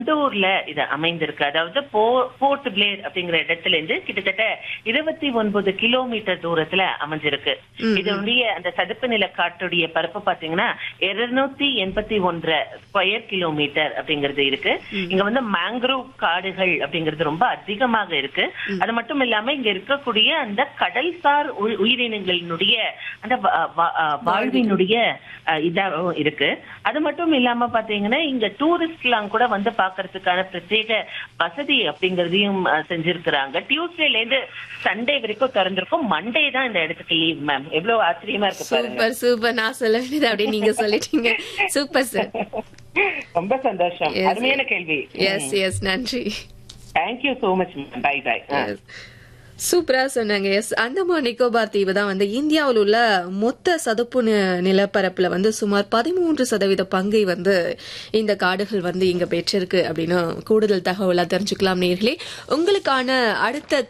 வண்டூர்ல இது அமைந்திருக்கு அதாவது போ- போர்ட் பிளேர் அப்படிங்கிற இடத்துல இருந்து கிட்டத்தட்ட இருபத்தி ஒன்பது கிலோமீட்டர் தூரத்துல அமைஞ்சிருக்கு இதனுடைய அந்த சதுப்பு நில காட்டுடைய பரப்பு பாத்தீங்கன்னா இருநூத்தி எண்பத்தி ஒன்றரை ஸ்கொயர் கிலோமீட்டர் அப்படிங்கிறது இருக்கு இங்க வந்து மேங்க்ரோவ் காடுகள் அப்படிங்கிறது ரொம்ப அதிகமாக இருக்கு அது மட்டும் இல்லாம இங்க இருக்கக்கூடிய அந்த கடல்சார் உ- உயிரினங்களினுடைய அந்த வ- வ- அஹ் வாழ்வினுடைய அஹ், இதாகவும் இருக்கு அது மட்டும் இல்லாம பாத்தீங்கன்னா இங்க டூரிஸ்ட்லாம் கூட வந்து பாக்குறதுக்கான பிரத்யேக வசதி அப்படிங்கறதையும் அஹ், செஞ்சிருக்கிறாங்க டியூஸ்டேல இருந்து சண்டே வரைக்கும் திறந்திருக்கும் மண்டே தான் இந்த இடத்துக்கு லீவ் மேம் எவ்வளவு ஆச்சரியமா இருக்கு பாருங்க சூப்பர் சூப்பர் நான் சொல்ல வேண்டியது அப்படியே நீங்க சொல்லிட்டீங்க சூப்பர் சார் ரொம்ப சந்தோஷம் அருமையான கேள்வி எஸ் எஸ் நன்றி thank you so much ma'am bye bye சூப்பரா சொன்னாங்க எஸ் அந்தமான் நிக்கோபார் தீவு தான் வந்து இந்தியாவில் உள்ள மொத்த சதுப்பு நி- நிலப்பரப்புல வந்து சுமார் பதிமூன்று சதவீத பங்கை வந்து இந்த காடுகள் வந்து இங்க பெற்றிருக்கு அப்படின்னு கூடுதல் தகவலா தெரிஞ்சுக்கலாம் நேர்களே உங்களுக்கான அடுத்த